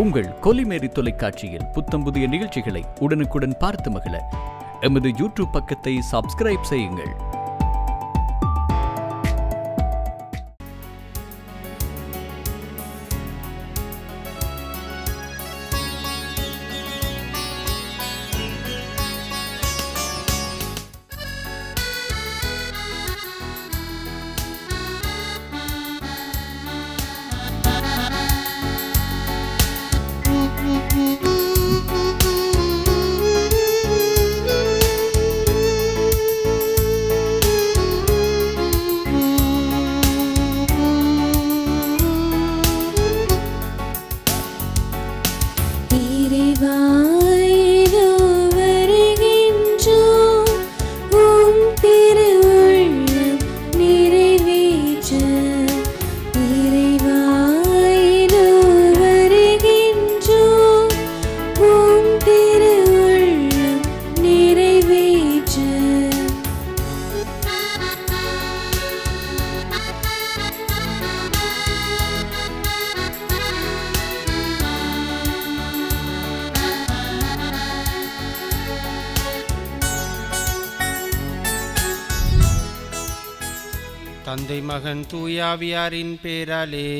உங்கள் கொலிமேரி தொலைக்காட்சியில் புத்தம் புதிய நிகழ்ச்சிகளை உடனுக்குடன் பார்த்து மகிழ எமது யூடியூப் பக்கத்தை சப்ஸ்கிரைப் செய்யுங்கள் இறைவாயினோ வருகின்றோம் உம் திருவுள்ளம் நிறைவேற்ற இறைவாயினோ வருகின்றோம் உம் திருவுள்ளம் நிறைவேற்ற தந்தை மகன் தூயாவியாரின் பேராலே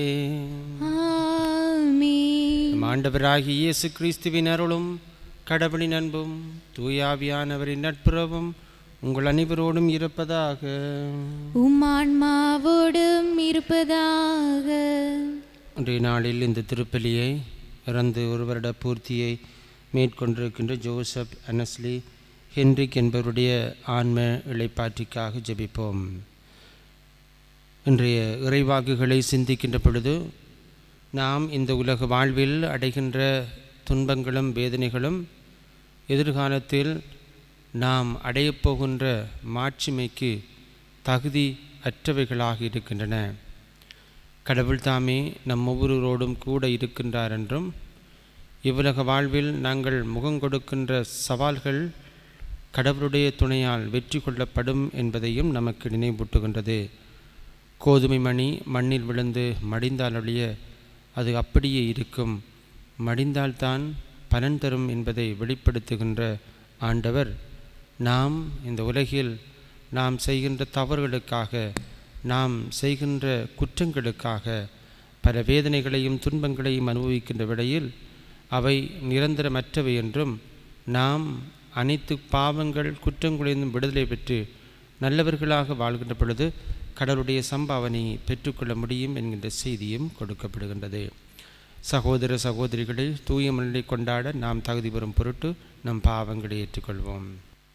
ஆமென் நம் ஆண்டவராகிய இயேசு கிறிஸ்துவின் அருளும் கடவுளின் அன்பும் தூயாவியானவரின் நட்புறவும் உங்கள் அனைவரோடும் இருப்பதாக உம் ஆன்மாவோடும் இருப்பதாக இன்றைய நாளில் இந்த திருப்பலியை இறந்து ஒரு வருட பூர்த்தியை மேற்கொண்டிருக்கின்ற ஜோசப் அனஸ்லி ஹென்ரிக் என்பவருடைய ஆன்ம இளைப்பாற்றிக்காக ஜெபிப்போம் இன்றைய இறைவாக்குகளை சிந்திக்கின்ற பொழுது நாம் இந்த உலக வாழ்வில் அடைகின்ற துன்பங்களும் வேதனைகளும் எதிர்காலத்தில் நாம் அடையப் போகின்ற மாட்சிமைக்கு தகுதி அற்றவைகளாக இருக்கின்றன கடவுள் தாமே நம் ஒவ்வொருவரோடும் கூட இருக்கின்றார் என்றும் இவ்வுலக வாழ்வில் நாங்கள் முகங்கொடுக்கின்ற சவால்கள் கடவுளுடைய துணையால் வெற்றி கொள்ளப்படும் என்பதையும் நமக்கு நினைவூட்டுகின்றது கோதுமை மணி மண்ணில் விழுந்து மடிந்தாலொழிய அது அப்படியே இருக்கும் மடிந்தால்தான் பலன் தரும் என்பதை வெளிப்படுத்துகின்ற ஆண்டவர் நாம் இந்த உலகில் நாம் செய்கின்ற தவறுகளுக்காக நாம் செய்கின்ற குற்றங்களுக்காக பல வேதனைகளையும் துன்பங்களையும் அனுபவிக்கின்ற விடையில் அவை நிரந்தரமற்றவை என்றும் நாம் அனைத்து பாவங்கள் குற்றங்களிலிருந்தும் விடுதலை பெற்று நல்லவர்களாக வாழ்கின்ற பொழுது கடவுளுடைய சம்பாவனையை பெற்றுக்கொள்ள முடியும் என்கின்ற செய்தியும் கொடுக்கப்படுகின்றது சகோதர சகோதரிகளை தூய மனநிலை கொண்டாட நாம் தகுதி பெறும் பொருட்டு நம் பாவங்களை ஏற்றுக்கொள்வோம்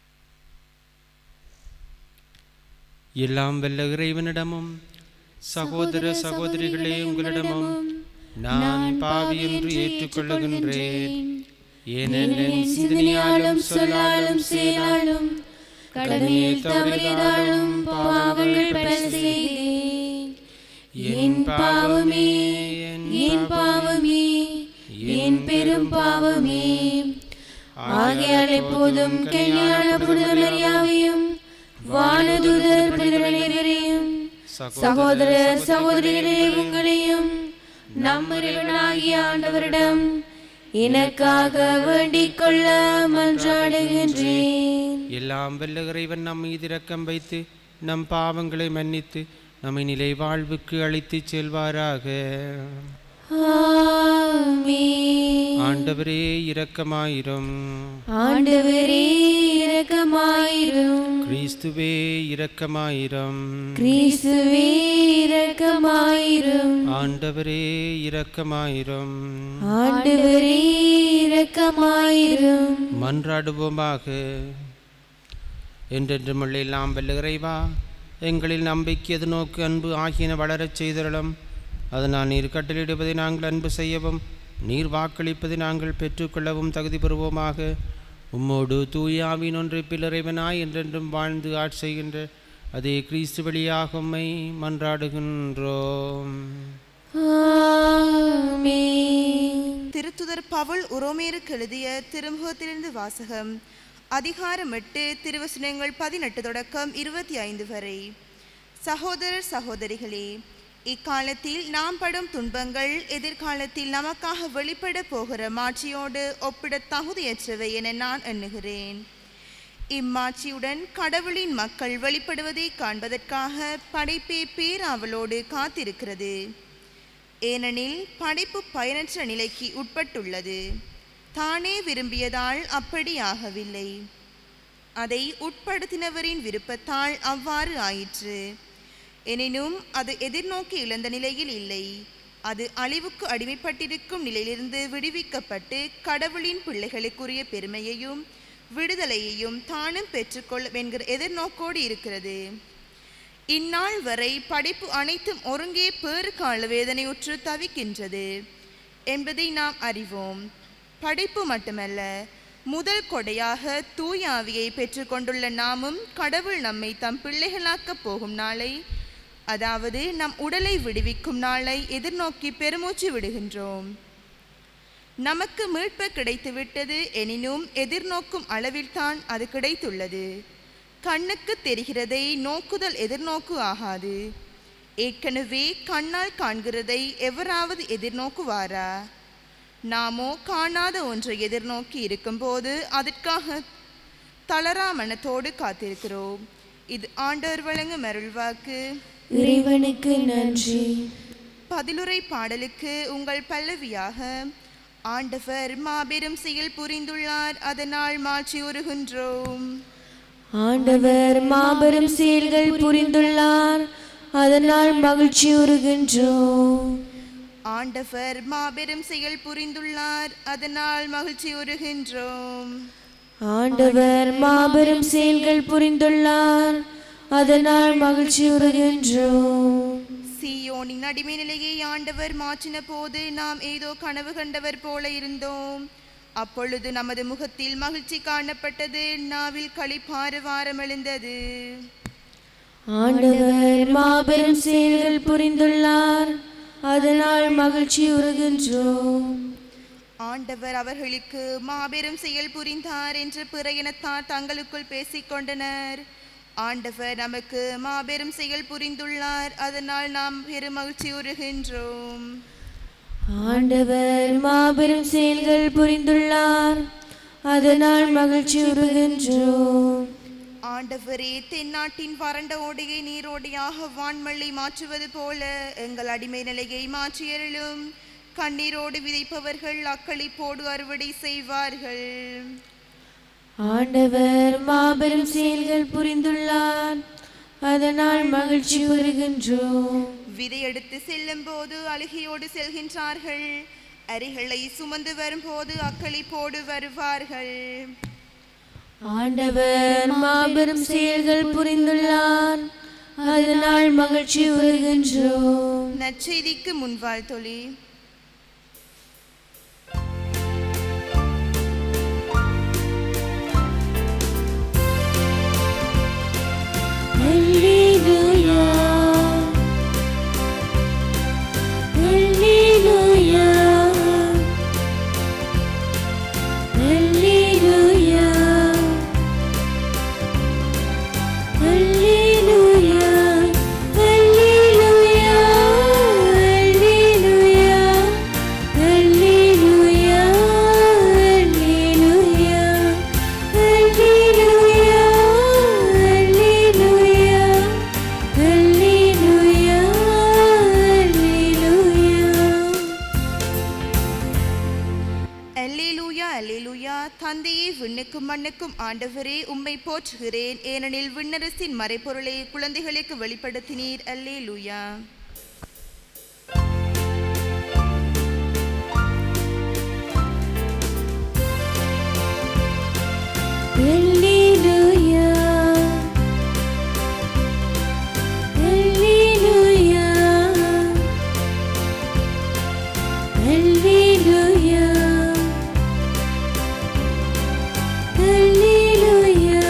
எல்லாம் வெல்ல இறைவனிடமும் சகோதர சகோதரிகளே உங்களிடமும் நான் பாவி என்று ஏற்றுக்கொள்ளுகின்றேன் ஏனெனில் சிந்தனையாலும் சொல்லாலும் செயலாலும் கடமையில் தவறினாலும் பாவங்கள் பல செய்தேன் என் பாவமே என் பாவமே என் பெரும் பாவமே ஆகையால் எப்போதும் கல்யாண புனிதமரியாவையும் வானதூதர் புனிதரையும் சகோதர சகோதரிகளே உங்களையும் நம் இறைவனாகிய ஆண்டவரிடம் எனக்காக வேண்டிக் கொள்ள மன்றாடுகின்றேன் எல்லாம் வெல்ல இறைவன் நம் மீது இரக்கம் வைத்து நம் பாவங்களை மன்னித்து நம்மை நிலை வாழ்வுக்கு அழைத்துச் செல்வாராக ஆமென். ஆண்டவரே இரக்கமாயிரும் ஆண்டவரே இரக்கமாயிரும் கிறிஸ்துவே இரக்கமாயிரும் கிறிஸ்துவே இரக்கமாயிரும் ஆண்டவரே இரக்கமாயிரும் ஆண்டவரே இரக்கமாயிரும் மன்றாடுவோமாக என்றென்றும் எல்லாம் வெல்ல இறைவா எங்களில் நம்பிக்கை எது நோக்கு அன்பு ஆகியன வளரச் செய்தருளும் அதனால் நீர் கட்டளையிடுவதை நாங்கள் அன்பு செய்யவும் நீர் வாக்களிப்பதை நாங்கள் பெற்றுக்கொள்ளவும் தகுதி பெறுவோமாக உம்மோடு தூயாவின் ஒன்று பிள்ளறைவனாய் என்றென்றும் வாழ்ந்து ஆட்சி செய்கின்ற அதே கிறிஸ்து வழியாக உம்மை மன்றாடுகின்றோம் ஆமென். திருத்துதர் பவுல் உரோமேருக்கு எழுதிய திருமுகத்திலிருந்து வாசகம் அதிகாரம் எட்டு திருவசனங்கள் பதினெட்டு தொடக்கம் இருபத்தி ஐந்து வரை சகோதரர் சகோதரிகளே இக்காலத்தில் நாம் படும் துன்பங்கள் எதிர்காலத்தில் நமக்காக வெளிப்பட போகிற மாட்சியோடு ஒப்பிட தகுதியற்றவை என நான் எண்ணுகிறேன் இம்மாட்சியுடன் கடவுளின் மக்கள் வெளிப்படுவதை காண்பதற்காக படைப்பே பேராவலோடு காத்திருக்கிறது ஏனெனில் படைப்பு பயனற்ற நிலைக்கு உட்பட்டுள்ளது தானே விரும்பியதால் அப்படியாகவில்லை அதை உட்படுத்தினவரின் விருப்பத்தால் அவ்வாறு ஆயிற்று எனினும் அது எதிர்நோக்கி இழந்த நிலையில் இல்லை அது அழிவுக்கு அடிமைப்பட்டிருக்கும் நிலையிலிருந்து விடுவிக்கப்பட்டு கடவுளின் பிள்ளைகளுக்குரிய பெருமையையும் விடுதலையையும் தானும் பெற்றுக்கொள்ளும் என்கிற எதிர்நோக்கோடு இருக்கிறது இந்நாள் வரை படைப்பு அனைத்தும் ஒருங்கே பேறு கால வேதனையுற்று தவிக்கின்றது என்பதை நாம் அறிவோம் படைப்பு மட்டுமல்ல முதல் கொடையாக தூய ஆவியை பெற்றுக்கொண்டுள்ள நாமும் கடவுள் நம்மை தம் பிள்ளைகளாக்கப் போகும் நாளை அதாவது நம் உடலை விடுவிக்கும் நாளை எதிர்நோக்கி பெருமூச்சு விடுகின்றோம் நமக்கு மீட்பு கிடைத்துவிட்டது எனினும் எதிர்நோக்கும் அளவில்தான் அது கிடைத்துள்ளது கண்ணுக்கு தெரிகிறதை நோக்குதல் எதிர்நோக்கு ஆகாது ஏற்கனவே கண்ணால் காண்கிறதை எவராவது எதிர்நோக்குவாரா நாமோ காணாத ஒன்றை எதிர்நோக்கி இருக்கும்போது அதற்காக தளரா மனத்தோடு காத்திருக்கிறோம் இது ஆண்டவர் வழங்கும் அருள்வாக்கு இறைவனுக்கு நன்றி பதிலுரை பாடலுக்கு உங்கள் பல்லவியாக ஆண்டவர் மாபெரும் செயல் புரிந்துள்ளார் அதனால் மாற்றி உருகின்றோம் ஆண்டவர் மாபெரும் செயல்கள் புரிந்துள்ளார் அதனால் மகிழ்ச்சி உருகின்றோம் ஆண்டவர் மாபெரும் செயல் புரிந்துள்ளார் அதனால் மகிழ்ச்சி உருகின்றோம் ஆண்டவர் மாபெரும் செயல்கள் புரிந்துள்ளார் அதனால் மகிழ்ச்சி உருகின்றோம் சீயோனின் அடிமை நிலையை ஆண்டவர் மாற்றின போது நாம் ஏதோ கனவு கண்டவர் போல இருந்தோம் அப்பொழுது நமது முகத்தில் மகிழ்ச்சி காணப்பட்டது நாவில் களிப்பாறு வாரம் எழுந்தது ஆண்டவர் மாபெரும் செயல்கள் புரிந்துள்ளார் அதனால் மகிழ்ச்சி உருகின்றோம் ஆண்டவர் அவர்களுக்கு மாபெரும் செயல் புரிந்தார் என்று பிற இனத்தார் தங்களுக்குள் பேசிக்கொண்டனர் ஆண்டவர் நமக்கு மாபெரும் செயல் புரிந்துள்ளார் அதனால் நாம் பெருமகிழ்ச்சி உருகின்றோம் ஆண்டவர் மாபெரும் செயல்கள் புரிந்துள்ளார் அதனால் மகிழ்ச்சி உருகின்றோம் ஆண்டவரே தென்னாட்டின் வறண்ட ஓடையை நீரோடையாக வான்மழை மாற்றுவது போல எங்கள் அடிமை நிலையை மாற்றியருளும் கண்ணீரோடு விதைப்பவர்கள் அக்களிப்போடு அறுவடை செய்வார்கள் ஆண்டவர் மாபெரும் செயல்கள் புரிந்துள்ளார் அதனால் மகிழ்ச்சி உருகின்றோம் விதை எடுத்து செல்லும் போது அழுகையோடு செல்கின்றார்கள் அரிகளை சுமந்து வரும்போது அக்களிப்போடு வருவார்கள் ஆண்டவர் மாபெரும் செயல்கள் புரிந்துள்ளார் அதனால் மகிழ்ச்சி உருகின்றோம் நற்செய்திக்கு முன்வாழ் தொழி Alleluia. Alleluia. Alleluia. Alleluia. Alleluia. Alleluia. Alleluia. Alleluia. Alleluia. Alleluia. Alleluia. Alleluia. அல்லேலூயா அல்லேலூயா தந்தையே விண்ணுக்கும் மண்ணுக்கும் ஆண்டவரே உம்மை போற்றுகிறேன் ஏனெனில் விண்ணரசின் மறைப்பொருளை குழந்தைகளுக்கு வெளிப்படுத்தினீர் அல்லேலூயா Alleluia. Alleluia. Alleluia. Alleluia.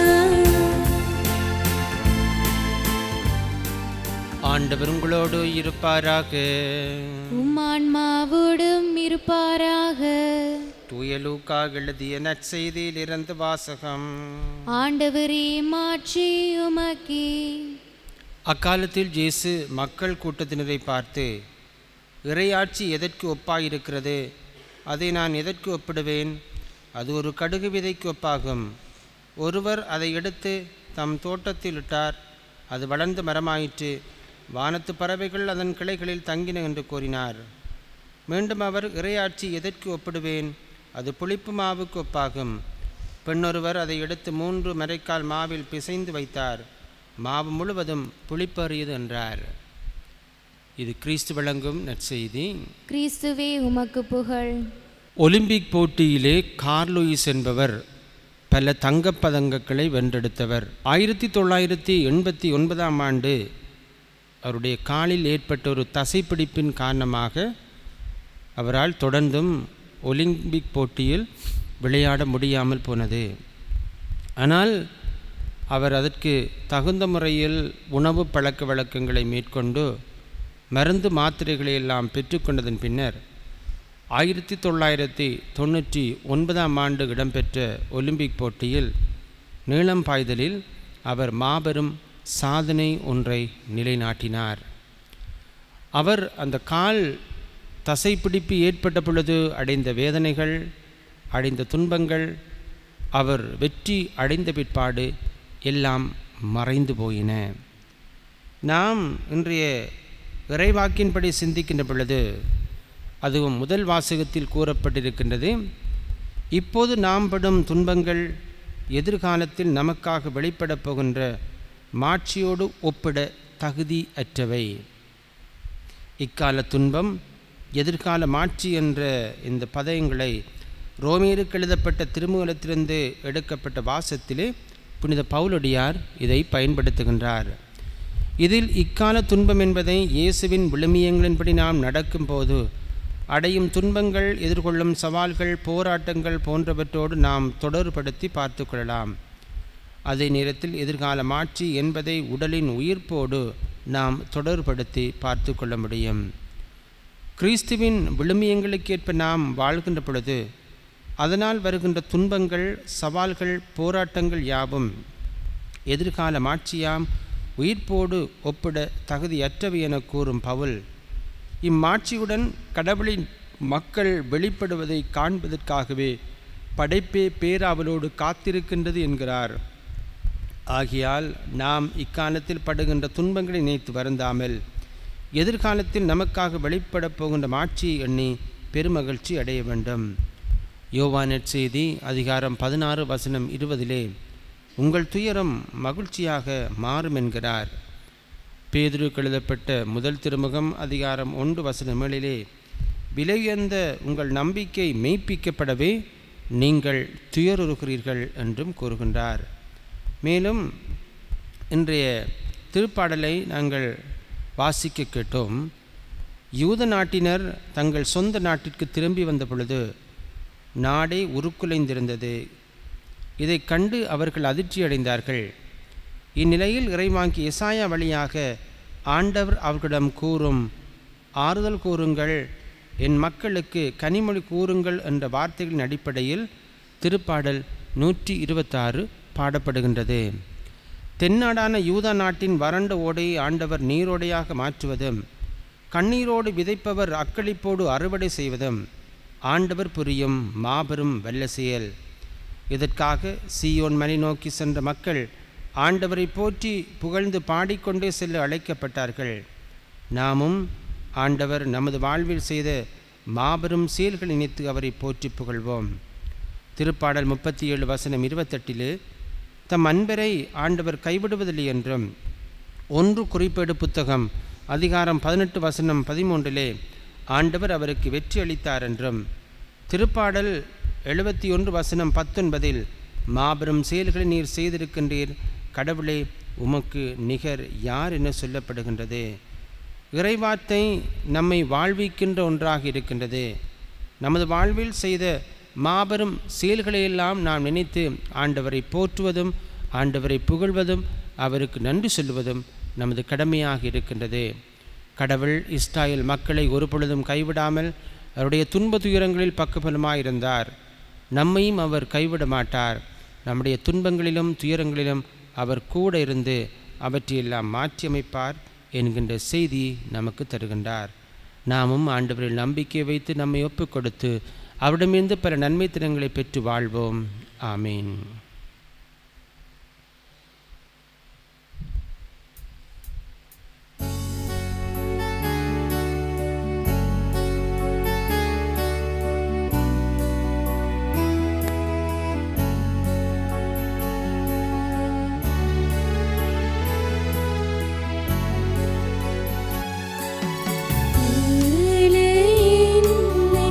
ஆண்டவர் உங்களோடு இருப்பாராக உம்மான்மாவோடும் இருப்பாராக தூய லூக்கா எழுதிய நற்செய்தியில் இருந்து வாசகம் ஆண்டவரே மாற்றி உமக்கே அக்காலத்தில் இயேசு மக்கள் கூட்டத்தினரை பார்த்து இறையாட்சி எதற்கு ஒப்பாயிருக்கிறது அதை நான் எதற்கு ஒப்பிடுவேன் அது ஒரு கடுகு விதைக்கு ஒப்பாகும் ஒருவர் அதை எடுத்து தம் தோட்டத்தில் இட்டார் அது வளர்ந்து மரமாயிற்று வானத்து பறவைகள் அதன் கிளைகளில் தங்கின என்று கூறினார் மீண்டும் அவர் இறையாட்சி எதற்கு ஒப்பிடுவேன் அது புளிப்பு மாவுக்கு ஒப்பாகும் பெண்ணொருவர் அதை எடுத்து மூன்று மரைக்கால் மாவில் பிசைந்து வைத்தார் மாவு முழுவதும் புளிப்பறியது என்றார் இது கிறிஸ்து வழங்கும் நற்செய்தி கிறிஸ்துவே உமக்கு புகழ் ஒலிம்பிக் போட்டியிலே கார்லூயிஸ் என்பவர் பல தங்கப் பதக்கங்களை வென்றெடுத்தவர் ஆயிரத்தி தொள்ளாயிரத்தி எண்பத்தி ஒன்பதாம் ஆண்டு அவருடைய காலில் ஏற்பட்ட ஒரு தசைப்பிடிப்பின் காரணமாக அவரால் தொடர்ந்தும் ஒலிம்பிக் போட்டியில் விளையாட முடியாமல் போனது ஆனால் அவர் அதற்கு தகுந்த முறையில் உணவு பழக்க வழக்கங்களை மேற்கொண்டு மருந்து மாத்திரைகளை எல்லாம் பெற்றுக்கொண்டதன் பின்னர் ஆயிரத்தி தொள்ளாயிரத்தி தொண்ணூற்றி ஒன்பதாம் ஆண்டு இடம்பெற்ற ஒலிம்பிக் போட்டியில் நீளம் பாய்தலில் அவர் மாபெரும் சாதனை ஒன்றை நிலைநாட்டினார் அவர் அந்த கால் தசைப்பிடிப்பு ஏற்பட்ட பொழுது அடைந்த வேதனைகள் அடைந்த துன்பங்கள் அவர் வெற்றி அடைந்த பிற்பாடு எல்லாம் மறைந்து போயின நாம் இன்றைய இறைவாக்கின்படி சிந்திக்கின்ற பொழுது அதுவும் முதல் வாசகத்தில் கூறப்பட்டிருக்கின்றது இப்போது நாம் படும் துன்பங்கள் எதிர்காலத்தில் நமக்காக வெளிப்படப் போகின்ற மாட்சியோடு ஒப்பிட தகுதி அற்றவை இக்கால துன்பம் எதிர்கால மாட்சி என்ற இந்த பதயங்களை ரோமியருக்கு எழுதப்பட்ட திருமுகலத்திலிருந்து எடுக்கப்பட்ட வாசத்திலே புனித பவுலடியார் இதை பயன்படுத்துகின்றார் இதில் இக்கால துன்பம் என்பதை இயேசுவின் விழுமியங்களின்படி நாம் நடக்கும்போது அடையும் துன்பங்கள் எதிர்கொள்ளும் சவால்கள் போராட்டங்கள் போன்றவற்றோடு நாம் தொடர்படுத்தி பார்த்து கொள்ளலாம் அதே நேரத்தில் எதிர்கால மாட்சி என்பதை உடலின் உயிர்ப்போடு நாம் தொடர்படுத்தி பார்த்து கொள்ள முடியும் கிறிஸ்துவின் விழுமியங்களுக்கேற்ப நாம் வாழ்கின்ற பொழுது அதனால் வருகின்ற துன்பங்கள் சவால்கள் போராட்டங்கள் யாவும் எதிர்கால மாட்சியாம் உயிர்ப்போடு ஒப்பிட தகுதியற்றவை என கூறும் பவுல் இம்மாட்சியுடன் கடவுளின் மக்கள் வெளிப்படுவதை காண்பதற்காகவே படைப்பே பேராவலோடு காத்திருக்கின்றது என்கிறார் ஆகையால் நாம் இக்காலத்தில் படுகின்ற துன்பங்களை நினைத்து வருந்தாமல் எதிர்காலத்தில் நமக்காக வெளிப்படப் போகின்ற மாட்சியை எண்ணி பெருமகிழ்ச்சி அடைய வேண்டும் யோவானட் செய்தி அதிகாரம் பதினாறு வசனம் இருபதிலே உங்கள் துயரம் மகிழ்ச்சியாக மாறும் என்கிறார் பேதுருக்கு எழுதப்பட்ட முதல் திருமுகம் அதிகாரம் ஒன்று வசனம் ஏழிலே விலையுயர்ந்த உங்கள் நம்பிக்கை மெய்ப்பிக்கப்படவே நீங்கள் துயருறுகிறீர்கள் என்றும் கூறுகின்றார் மேலும் இன்றைய திருப்பாடலை நாங்கள் வாசிக்க கேட்டோம் யூத நாட்டினர் தங்கள் சொந்த நாட்டிற்கு திரும்பி வந்த பொழுது நாடே உருக்குலைந்திருந்தது இதை கண்டு அவர்கள் அதிர்ச்சியடைந்தார்கள் இந்நிலையில் இறைவாங்கி இசாயா வழியாக ஆண்டவர் அவர்களிடம் கூறும் ஆறுதல் கூறுங்கள் என் மக்களுக்கு கனிமொழி கூறுங்கள் என்ற வார்த்தைகளின் அடிப்படையில் திருப்பாடல் நூற்றி இருபத்தாறு பாடப்படுகின்றது தென்னாடான யூதா நாட்டின் வறண்ட ஓடையை ஆண்டவர் நீரோடையாக மாற்றுவதும் கண்ணீரோடு விதைப்பவர் அக்களிப்போடு அறுவடை செய்வதும் ஆண்டவர் புரியும் மாபெரும் வெள்ள செயல் இதற்காக சீயோன் மலை நோக்கி சென்ற மக்கள் ஆண்டவரை போற்றி புகழ்ந்து பாடிக்கொண்டே செல்ல அழைக்கப்பட்டார்கள் நாமும் ஆண்டவர் நமது வாழ்வில் செய்த மாபெரும் செயல்கள் நினைத்து அவரை போற்றி புகழ்வோம் திருப்பாடல் முப்பத்தி ஏழு வசனம் இருபத்தெட்டிலே தம் அன்பரை ஆண்டவர் கைவிடுவதில்லை என்றும் ஒன்று குறிப்பேடு புத்தகம் அதிகாரம் பதினெட்டு வசனம் பதிமூன்றிலே ஆண்டவர் அவருக்கு வெற்றி அளித்தார் என்றும் திருப்பாடல் எழுபத்தி ஒன்று வசனம் பத்தொன்பதில் மாபெரும் செயல்களை நீர் செய்திருக்கின்றீர் கடவுளே உமக்கு நிகர் யார் என சொல்லப்படுகின்றது இறைவார்த்தை நம்மை வாழ்விக்கின்ற ஒன்றாக இருக்கின்றது நமது வாழ்வில் செய்த மாபெரும் செயல்களையெல்லாம் நாம் நினைத்து ஆண்டவரை போற்றுவதும் ஆண்டவரை புகழ்வதும் அவருக்கு நன்றி சொல்வதும் நமது கடமையாக இருக்கின்றது கடவுள் இஸ்ராயல் மக்களை ஒரு பொழுதும் கைவிடாமல் அவருடைய துன்ப துயரங்களில் பக்கபலமாயிருந்தார் நம்மையும் அவர் கைவிட மாட்டார் நம்முடைய துன்பங்களிலும் துயரங்களிலும் அவர் கூட இருந்து அவற்றையெல்லாம் மாற்றியமைப்பார் என்கின்ற செய்தி நமக்கு தருகின்றார் நாமும் ஆண்டவரில் நம்பிக்கை வைத்து நம்மை ஒப்புக் கொடுத்து அவரிடமிருந்து பல நன்மை தினங்களை பெற்று வாழ்வோம் ஆமீன் என்னை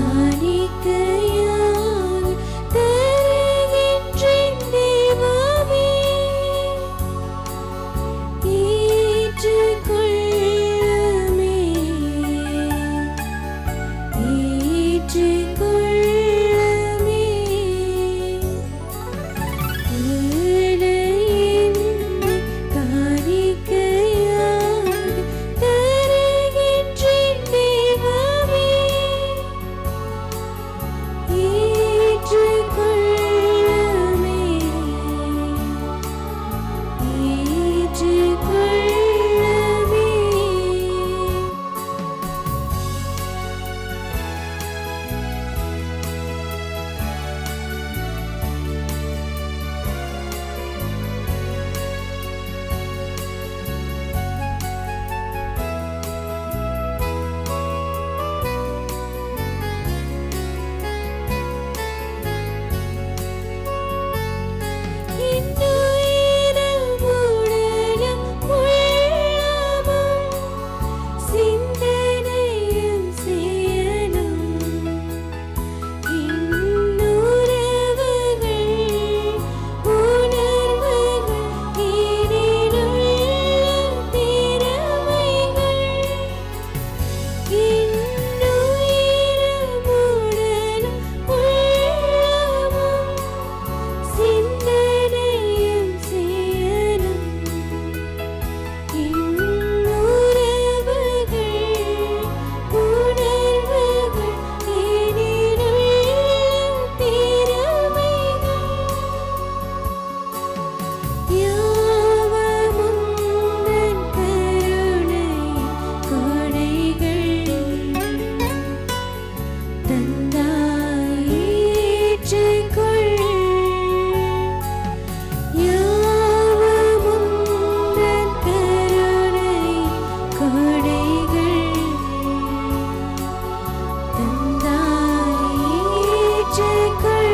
காணிக்கையாக தருகின்றேன் தெய்வமே. ஏற்றுக்கொள்ளுமே. ஏற்றுக்கொள்ளுமே. என்னை காணிக்கையாக தருகின்றேன் தெய்வமே. ஏற்றுக்கொள்ளுமே. ஏற்றுக்கொள்ளுமே. இன்னுயிரும் உடலும் உள்ளமும் சிந்தனையும் செயலும் இன்னுறவுகள் உணர்வுகள் இனினுள்ள திறமைகள் இன்னுயிரும் உடலும் உள்ளமும் சிந்தனையும் செயலும் இன்னுறவுகள் உணர்வுகள் இனினுள்ள திறமைகள் யாவமுந்தன் கருணை கொடைகள் தந்தாய் ஏற்றுக்கொள் யாவமுந்தன் கருணை கொடைகள் தந்தாய் ஏற்றுக்கொள்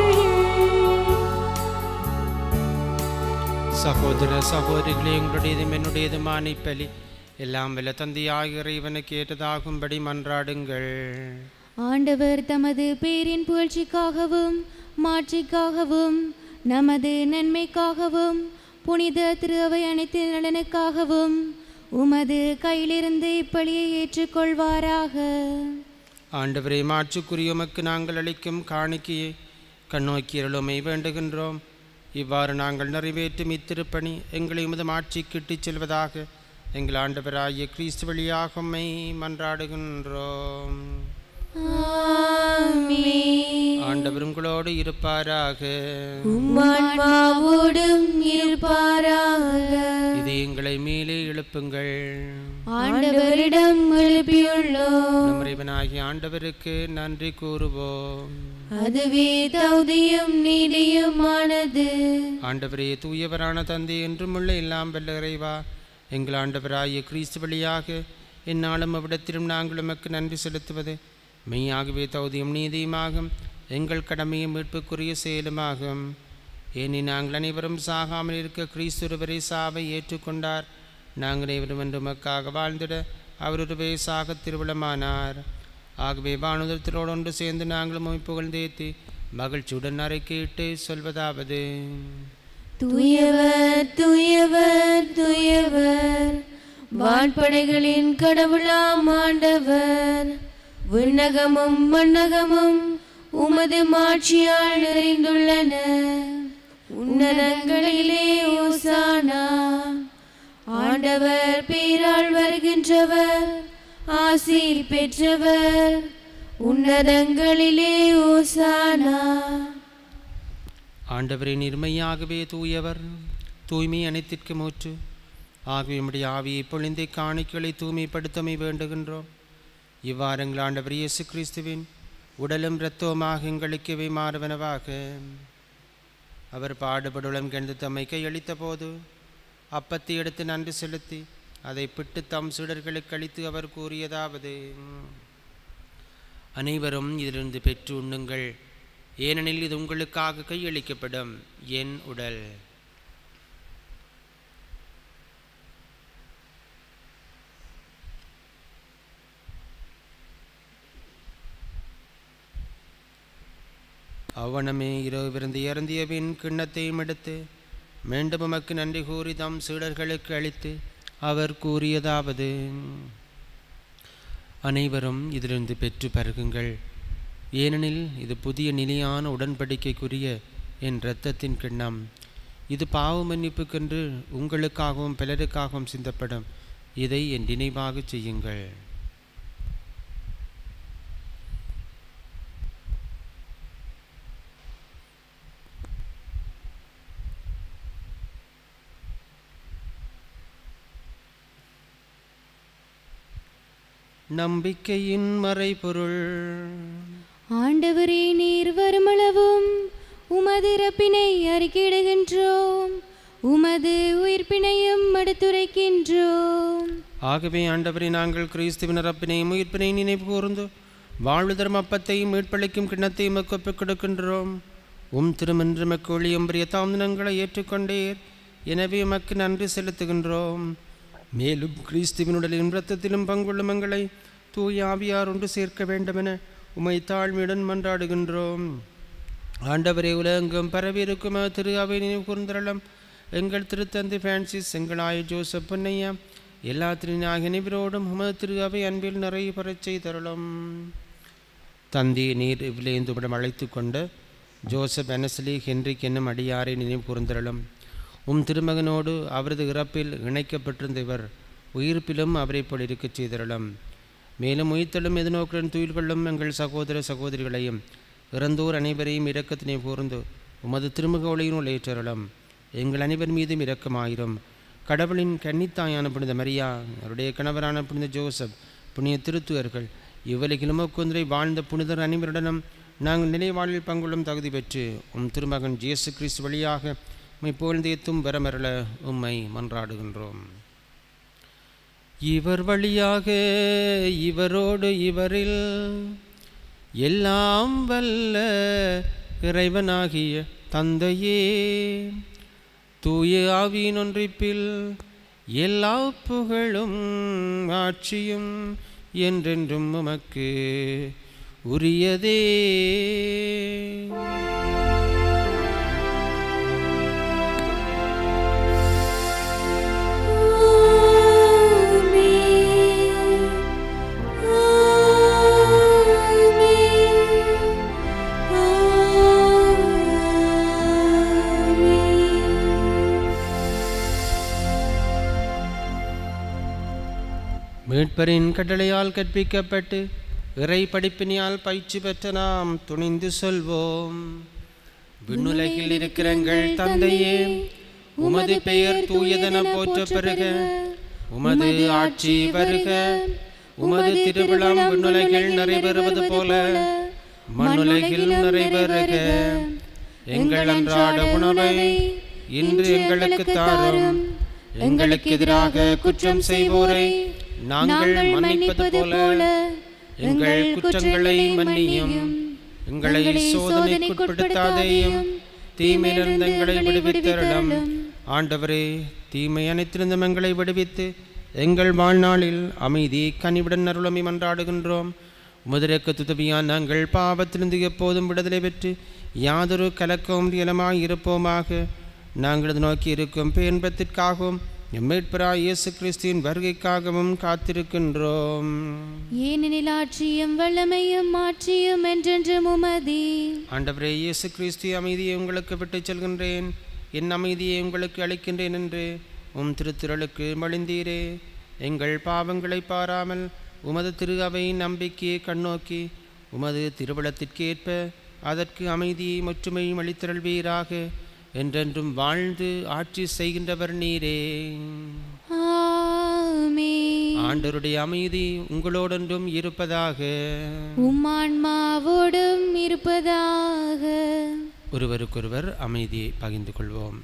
சகோதர சகோதரிகளே எங்களுடையதும் என்னுடையதுமான இப்பலி எல்லாம் வல்ல தந்தையாக இறைவனுக்கு ஏற்றதாகும்படி மன்றாடுங்கள் ஆண்டவர் தமது பேரின் புகழ்ச்சிக்காகவும் மாட்சிக்காகவும் நமது நன்மைக்காகவும் புனித திருவை அனைத்து நலனுக்காகவும் உமது கையிலிருந்து இப்பலியை ஏற்றுக்கொள்வாராக ஆண்டவரே மாற்றுக்குரியமக்கு நாங்கள் அளிக்கும் காணிக்கையை கண்ணோக்கி அருளுமை வேண்டுகின்றோம் இவ்வாறு நாங்கள் நிறைவேற்றும் இத்திருப்பணி எங்களை உமது மாட்சிக்கு இட்டுச் செல்வதாக எங்கள் ஆண்டவராகிய கிறிஸ்து வழியாக உம்மை மன்றாடுகின்றோம் ஆமென். ஆண்டவர் உங்களோடு இருப்பாராக உம்மான்மாவோடும் இருப்பாராக இது எங்களை மேலே எழுப்புங்கள் ஆண்டவரிடம் எழுப்பியுள்ளோம் நம் இறைவனாகிய ஆண்டவருக்கு நன்றி கூறுவோம் அதுவே தௌதியும் நீதியுமானது ஆண்டவரே தூயவரான தந்தை என்றும் உள்ள எல்லாம் வல்ல இறைவா எங்கள் ஆண்டவராகிய கிறிஸ்து வழியாக எந்நாளும் அவ்விடத்திலும் நாங்கள் உமக்கு நன்றி செலுத்துவது மெய்யாகவே தௌதியும் நீதியுமாகும் எங்கள் கடமையும் மீட்புக்குரிய செயலுமாகும் ஏனி நாங்கள் அனைவரும் சாகாமல் இருக்க கிறிஸ்துவரை சாவை ஏற்றுக்கொண்டார் நாங்கள் அனைவரும் என்று உமக்காக வாழ்ந்திட அவருடைய சாக திருவிழமானார் ஆகவே வானுதத்திலோடு ஒன்று சேர்ந்து நாங்களும் உம்மை புகழ்ந்தேத்தி மகிழ்ச்சியுடன் அறிக்கையிட்டு சொல்வதாவது தூயவர் தூயவர் தூயவர் வான்படைகளின் கடவுளாம் ஆண்டவர் விண்ணகமும் மண்ணகமும் உமது மாட்சியால் நிறைந்துள்ளன உன்னதங்களிலே ஓசானா ஆண்டவர் பேரால் வருகின்றவர் ஆசீர் பெற்றவர் உன்னதங்களிலே ஓசானா ஆண்டவரே நிர்மையாகவே தூயவர் தூய்மை அனைத்திற்கு மூச்சு ஆகவே உம்முடைய ஆவியை பொழிந்தை காணிக்களை தூய்மைப்படுத்தமை வேண்டுகின்றோம் இவ்வாறு எங்கள் ஆண்டவர் இயேசு கிறிஸ்துவின் உடலும் இரத்தவுமாக எங்களுக்கு இவை மாறுவனவாக அவர் பாடுபடுளம் கெழுந்து தம்மை கையளித்த போது அப்பத்தை எடுத்து நன்றி செலுத்தி அதை பிட்டு தம் சீடர்களுக்கு அளித்து அவர் கூறியதாவது அனைவரும் இதிலிருந்து பெற்று உண்ணுங்கள் ஏனெனில் இது உங்களுக்காக கையளிக்கப்படும் என் உடல் அவ்வனமே இரவு விருந்து இறந்திய பின் கிண்ணத்தையும் எடுத்து மீண்டும் உமக்கு நன்றி கூறி தம் சீடர்களுக்கு அளித்து அவர் கூறியதாவது அனைவரும் இதிலிருந்து பெற்று பருகுங்கள் ஏனெனில் இது புதிய நிலையான உடன்படிக்கைக்குரிய என் இரத்தத்தின் கிண்ணம் இது பாவ மன்னிப்புக்கென்று உங்களுக்காகவும் பலருக்காகவும் சிந்தப்படும் இதை என் நினைவாகச் செய்யுங்கள் நம்பிக்கையின் மறைபொருள் ஆண்டவரே நீர் வருமளவும் உமது இறப்பினை அறிக்கையிடுகின்றோம் உமது உயிர்ப்பினையும் அடுத்துரைக்கின்றோம் ஆகவே ஆண்டவரை நாங்கள் கிறிஸ்துவின் ரப்பினையும் உயிர்ப்பினை நினைவு கூர்ந்து வாழ்வு தரும் அப்பத்தையும் மீட்பளிக்கும் கிண்ணத்தையும் ஒப்புக் கொடுக்கின்றோம் உம் திருமன்று மக்களியும் பிரிய தாமதங்களை ஏற்றுக்கொண்டீர் எனவே உமக்கு நன்றி செலுத்துகின்றோம் மேலும் கிறிஸ்துவின் உடலிலும் இரத்தத்திலும் பங்குள்ளும் எங்களை தூய ஆவியார் ஒன்று சேர்க்க வேண்டுமென உமை தாழ்மையுடன் மன்றாடுகின்றோம் ஆண்டவரே உலகெங்கும் பரவியிருக்கும் திரு அவை நினைவு கூர்ந்தரளம் எங்கள் திருத்தந்தை பிரான்சிஸ் எங்கள் ஆய ஜோசப் பொன்னையா எல்லா திருநாக நிபரோடும் உமது திரு அவை அன்பில் நிறைய பெறச் செய்தருளும் தந்தி நீர் இவ்விலேந்துவிடம் அழைத்து கொண்ட ஜோசப் அனஸ்லி ஹென்ரிக் என்னும் அடியாரை நினைவு கூர்ந்தருளும் உம் திருமகனோடு அவரது இறப்பில் இணைக்கப்பட்டிருந்த இவர் உயிர்ப்பிலும் அவரை போல் இருக்கச் செய்தருளும் மேலும் உயிர்த்தலும் எதிர்நோக்குடன் துயில் கொள்ளும் எங்கள் சகோதர சகோதரிகளையும் இறந்தோர் அனைவரையும் இரக்கத்தினை கூர்ந்து உமது திருமுக ஒளியினுள் ஏற்றருளும் எங்கள் அனைவர் மீதும் இரக்கமாயிரும் கடவுளின் கன்னித்தாயான புனித மரியா அவருடைய கணவரான புனித ஜோசப் புனித திருத்துவர்கள் இவ்வுலகிலும் ஒக்குந்திரை வாழ்ந்த புனிதர் அனைவருடனும் நாங்கள் நினைவாழ்வில் பங்குள்ளும் தகுதி பெற்று உம் திருமகன் ஜேசு கிறிஸ்து வழியாக உம்மை புகழ்ந்தேத்தும் வரமரள உம்மை மன்றாடுகின்றோம் இவர் வழியாக இவரோடு இவரில் எல்லாம் வல்ல இறைவனாகிய தந்தையே தூய ஆவியின் ஒன்றிப்பில் எல்லா புகழும் ஆட்சியும் என்றென்றும் உமக்கு உரியதே மீட்பரின் கட்டளையால் கற்பிக்கப்பட்டு இறை படிப்பினியால் பயிற்சி பெற்ற நாம் துணிந்து சொல்வோம் விண்ணுலகில் இருக்கிற எங்கள் தந்தையே உமது பெயர் தூயதென போற்ற பெறுக உமது ஆட்சி வருக உமது திருவிழாம் விண்ணுலகில் நிறைவேறுவது போல மண்ணுலகில் நிறைவேறுக எங்கள் அன்றாட உணவை இன்று எங்களுக்கு தாரும் எங்களுக்கு எதிராக குற்றம் செய்வோரை நாங்கள் மன்னிப்பது போல எங்கள் குற்றங்களை மன்னியும் எங்களை சோதனைக்குட்படுத்தாதேயும் தீமையிலிருந்து எங்களை விடுவித்தருளும் ஆண்டவரே தீமை அனைத்திருந்தும் எங்களை விடுவித்து எங்கள் வாழ்நாளில் அமைதி கனிவுடன் அருளமை மன்றாடுகின்றோம் முதலுக்கு துதவியான் நாங்கள் பாவத்திலிருந்து எப்போதும் விடுதலை பெற்று யாதொரு கலக்கവും இயலமாய் இருப்போமாக நாங்கள் இது நோக்கி இருக்கும் பேன்பத்திற்காகவும் எம்மேற்பராய் இயேசு கிறிஸ்துவின் வருகைக்காகவும் காத்திருக்கின்றோம் ஏனெனில் ஆட்சியும் வல்லமையும் மாற்றியும் என்றென்றும் உமதி ஆண்டவரே இயேசு கிறிஸ்து அமைதியை உங்களுக்கு விட்டுச் செல்கின்றேன் என் அமைதியை உங்களுக்கு அளிக்கின்றேன் என்று உம் திருத்திரளுக்கு மழிந்தீரே எங்கள் பாவங்களை பாராமல் உமது திரு அவை நம்பிக்கையை கண்ணோக்கி உமது திருவிழத்திற்கேற்ப அதற்கு அமைதியை ஒற்றுமையும் அளித்தருள்வீராக என்றென்றும் வாழ்ந்து ஆட்சி செய்கின்றவர் நீரே ஆண்டவருடைய அமைதி உங்களோடொன்றும் இருப்பதாக உம்மான்மாவோடும் இருப்பதாக ஒருவருக்கொருவர் அமைதியை பகிர்ந்து கொள்வோம்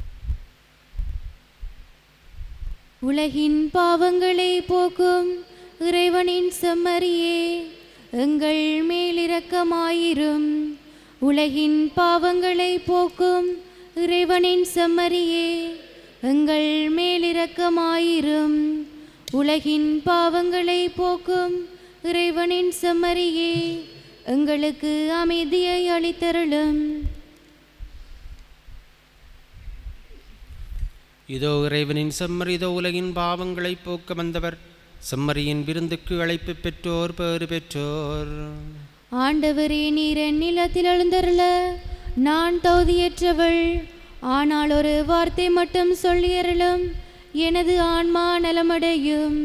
உலகின் பாவங்களை போக்கும் இறைவனின் செம்மறியே எங்கள் மேலிரக்கமாயிரும் உலகின் பாவங்களை போக்கும் இறைவனின் செம்மறியே எங்கள் மேலிரக்கமாயிரும் உலகின் பாவங்களை போக்கும் இறைவனின் செம்மறியே எங்களுக்கு அமைதியை அளித்தருளும் இதோ இறைவனின் செம்மறி இதோ உலகின் பாவங்களை போக்க வந்தவர் செம்மறியின் விருந்துக்கு அழைப்பு பெற்றோர் பேறு பெற்றோர் ஆண்டவரே நீர் என் நிலத்தில் எழுந்தருள நான் தகுதியற்றவள் ஆனால் ஒரு வார்த்தை மட்டும் சொல்லியருளும் எனது ஆன்மா நலமடையும்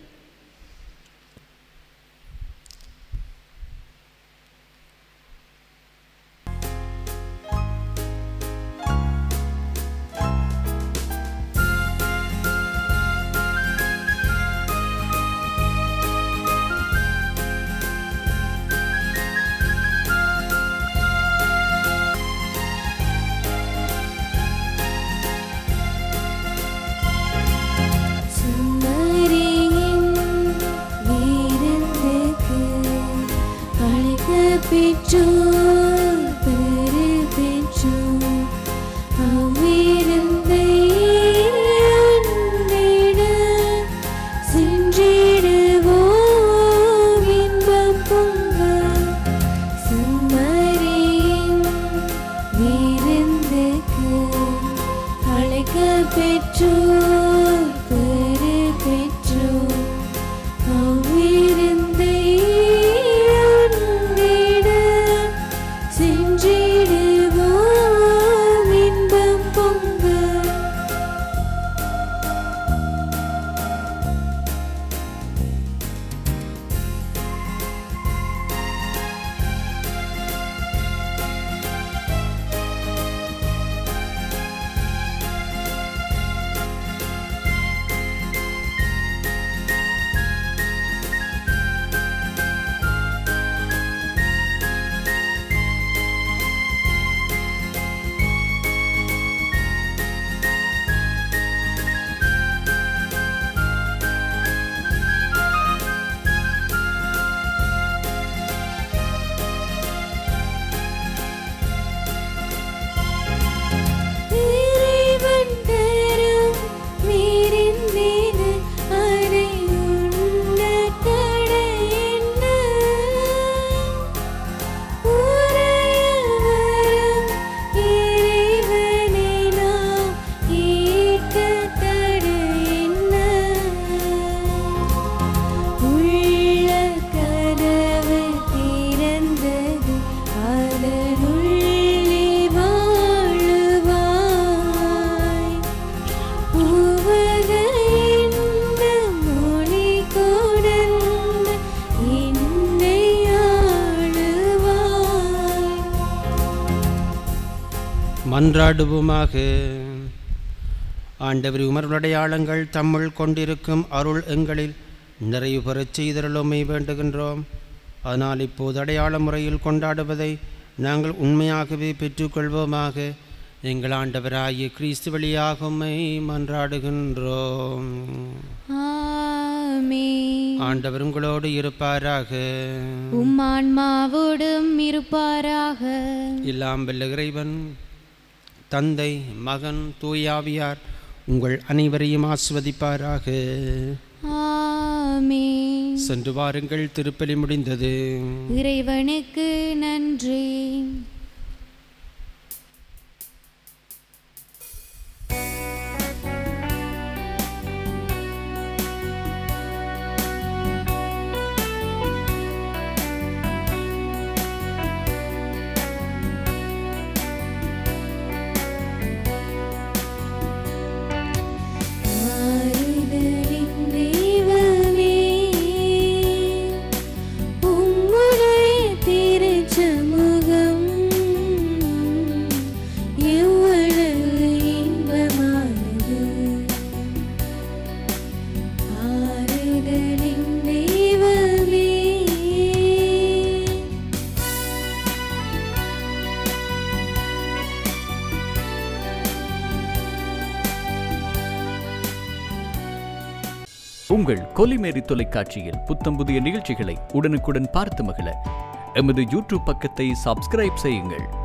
சுமரியின் வீரத்துக்கு அழைக்கப் பெற்றோர் பெறு பெற்றோர் அவ்விருந்தை உண்டிட சென்றிடுவோம் இன்பம் பொங்க சுமரியின் விருந்துக்கு அழைக்கப் பெற்றோர் பெறு பெற்றோர் அவ்விருந்தை உண்டிட சென்றிடுவோம் இன்பம் பொங்க இறைவன் தரும் விருந்தினு அதை உண்ண தடை என்ன? உறையவரும் இறைவனை நாம் ஏற்க தடை என்ன? உள்ள கதவு திறந்தது அதனுள்ளே வாழுவாய் உவக இந்த மொழி கொடுந்த என்னை ஆளுவாய் மன்றாடுவோமாக ஆண்டவர் உமர்வுடையாளங்கள் தம்முள் கொண்டிருக்கும் அருள் எங்களில் நிறைவு பெறச் செய்தருளுமை வேண்டுகின்றோம் அதனால் இப்போது அடையாள முறையில் கொண்டாடுவதை நாங்கள் உண்மையாகவே பெற்றுக்கொள்வோமாக எங்கள் ஆண்டவராகிய கிறிஸ்து வழியாக உம்மை மன்றாடுகின்றோம் ஆமென் ஆண்டவர் உங்களோடு இருப்பாராக உம்மான்மாவோடும் இருப்பாராக எல்லாம் வல்ல இறைவன் தந்தை மகன் தூயாவியார் உங்கள் அனைவரையும் ஆஸ்வதிப்பாராக ஆமென் சென்று வாருங்கள் திருப்பலி முடிந்தது இறைவனுக்கு நன்றி ஆறுதலின் தெய்வமே உம்முடைய திருச்சமூகம் உங்கள் கொலிமேரி தொலைக்காட்சியில் புத்தம் புதிய நிகழ்ச்சிகளை உடனுக்குடன் பார்த்து மகிழ எமது யூடியூப் பக்கத்தை சப்ஸ்கிரைப் செய்யுங்கள்